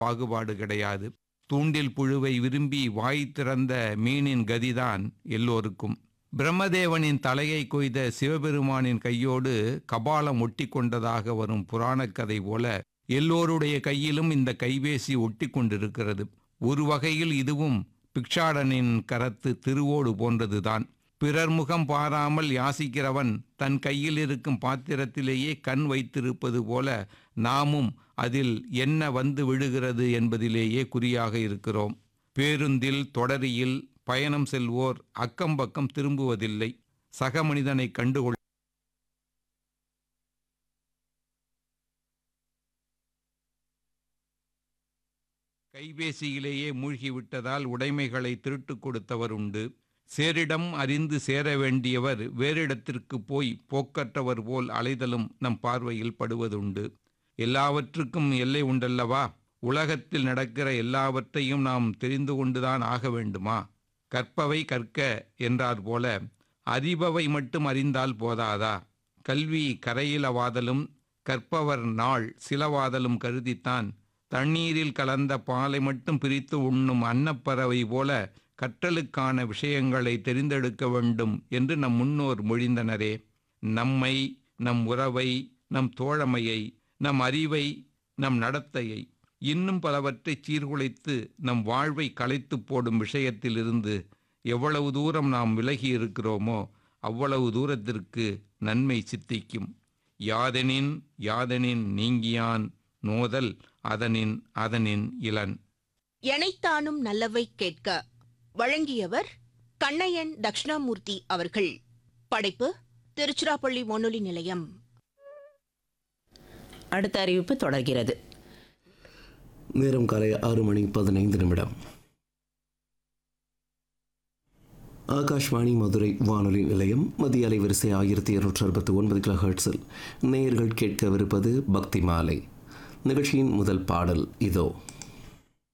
பாகுபாடு கிடையாது தூண்டில் புழுவை விரும்பி வாய் திறந்த மீனின் கதிதான் எல்லோருக்கும் பிரம்மதேவனின் தலையை கொய்த சிவபெருமானின் கையோடு கபாலம் ஒட்டி கொண்டதாக வரும் புராணக் கதை போல எல்லோருடைய கையிலும் இந்த கைபேசி ஒட்டி கொண்டிருக்கிறது ஒரு வகையில் இதுவும் பிக்ஷாடனின் கரத்து திருவோடு போன்றதுதான் பிறர் முகம் பாராமல் யாசிக்கிறவன் தன் கையில் இருக்கும் பாத்திரத்திலேயே கண் வைத்திருப்பது போல நாமும் அதில் என்ன வந்து விழுகிறது என்பதிலேயே குறியாக இருக்கிறோம் பேருந்தில் தொடரியில் பயணம் செல்வோர் அக்கம் பக்கம் திரும்புவதில்லை சக மனிதனை கண்டுகொள் கைபேசியிலேயே மூழ்கிவிட்டதால் உடைமைகளை திருட்டு கொடுத்தவர் உண்டு சேரிடம் அறிந்து சேர வேண்டியவர் வேறிடத்திற்கு போய் போக்கற்றவர் போல் அலைதலும் நம் பார்வையில் படுவதுண்டு எல்லாவற்றுக்கும் எல்லை உண்டல்லவா உலகத்தில் நடக்கிற எல்லாவற்றையும் நாம் தெரிந்து கொண்டுதான் ஆக வேண்டுமா கற்பவை கற்க என்றார் போல அறிபவை மட்டும் அறிந்தால் போதாதா கல்வி கரையிலவாதலும் கற்பவர் நாள் சிலவாதலும் கருதித்தான் தண்ணீரில் கலந்த பாலை மட்டும் பிரித்து உண்ணும் அன்னப்பறவை போல கற்றலுக்கான விஷயங்களை தெரிந்தெடுக்க வேண்டும் என்று நம் முன்னோர் மொழிந்தனரே நம்மை நம் உறவை நம் தோழமையை நம் அறிவை நம் நடத்தையை இன்னும் பலவற்றை சீர்குலைத்து நம் வாழ்வை களைத்து போடும் விஷயத்திலிருந்து எவ்வளவு தூரம் நாம் விலகி இருக்கிறோமோ அவ்வளவு தூரத்திற்கு நன்மை சித்திக்கும் யாதெனின் யாதெனின் நீங்கியான் நோதல் அதனின் அதனின் இளன் எனைத்தானும் நல்லவை கேட்க வழங்கியவர் கண்ணையன் தக்ஷணாமூர்த்தி அவர்கள் படைப்பு திருச்சிராப்பள்ளி வானொலி நிலையம் அடுத்த அறிவிப்பு தொடர்கிறது நேரம் காலை ஆறு மணி பதினைந்து நிமிடம் ஆகாஷ்வாணி மதுரை வானொலி நிலையம் மத்திய அலைவரிசை ஆயிரத்தி இருநூற்றி அறுபத்தி ஒன்பது கிலோ ஹெர்ட்ஸில் நேயர்கள் கேட்கவிருப்பது பக்தி மாலை நிகழ்ச்சியின் முதல் பாடல் இதோ